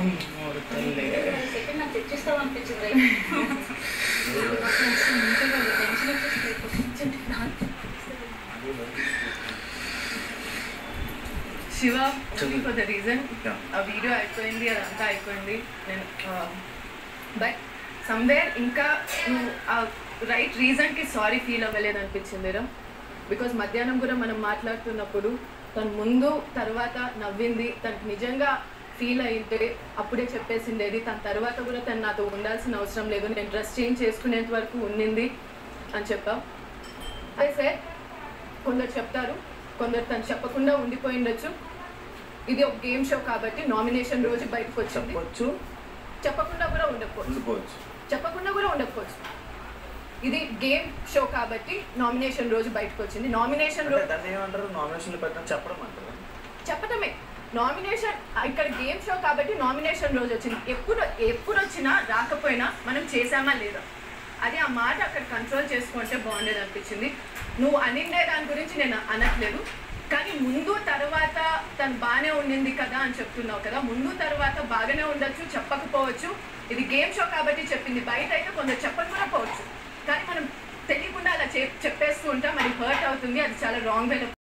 అమ్మోరు తల్లి సెకండ్ నాకు తెచ్చిస్తావు అనిపించింది Shiva only for the reason Yeah. ఆ వీడియో అయిపోయింది అదంతా అయిపోయింది నేను బట్ సమ్వేర్ ఇంకా నువ్వు ఆ రైట్ రీజన్కి సారీ ఫీల్ అవ్వలేదు అనిపించింది రా బికాజ్ మధ్యాహ్నం కూడా మనం మాట్లాడుతున్నప్పుడు తను ముందు తర్వాత నవ్వింది తనకు నిజంగా ఫీల్ అయితే అప్పుడే చెప్పేసిండేది తన తర్వాత కూడా తను నాతో ఉండాల్సిన అవసరం లేదు నేను డ్రెస్ చేంజ్ చేసుకునేంత వరకు ఉండింది అని చెప్పాం అయితే కొందరు చెప్తారు కొందరు తను చెప్పకుండా ఉండిపోయిండొచ్చు ఇది ఒక గేమ్ షో కాబట్టి నామినేషన్ రోజు బయటకు వచ్చింది చెప్పొచ్చు చెప్పకుండా కూడా ఉండకపోవచ్చు ఉండిపోవచ్చు చెప్పకుండా కూడా ఉండకపోవచ్చు ఇది గేమ్ షో కాబట్టి నామినేషన్ రోజు బయటకు వచ్చింది నామినేషన్ అంటే రోజు దాన్ని ఏమంటారు నామినేషన్లు పెట్టడం చెప్పడం అంటారు చెప్పటమే నామినేషన్ ఇక్కడ గేమ్ షో కాబట్టి నామినేషన్ రోజు వచ్చింది ఎప్పుడు ఎప్పుడు వచ్చినా రాకపోయినా మనం చేసామా లేదా అది ఆ మాట అక్కడ కంట్రోల్ చేసుకుంటే బాగుండేది అనిపించింది నువ్వు అనిండే దాని గురించి నేను అనట్లేదు కానీ ముందు తర్వాత తను బాగానే ఉండింది కదా అని చెప్తున్నావు కదా ముందు తర్వాత బాగానే ఉండొచ్చు చెప్పకపోవచ్చు ఇది గేమ్ షో కాబట్టి చెప్పింది బయట అయితే కొందరు చెప్పకుండా పోవచ్చు కానీ మనం తెలియకుండా అలా చెప్- చెప్పేస్తూ ఉంటాం అది హర్ట్ అవుతుంది అది చాలా రాంగ్ వేలో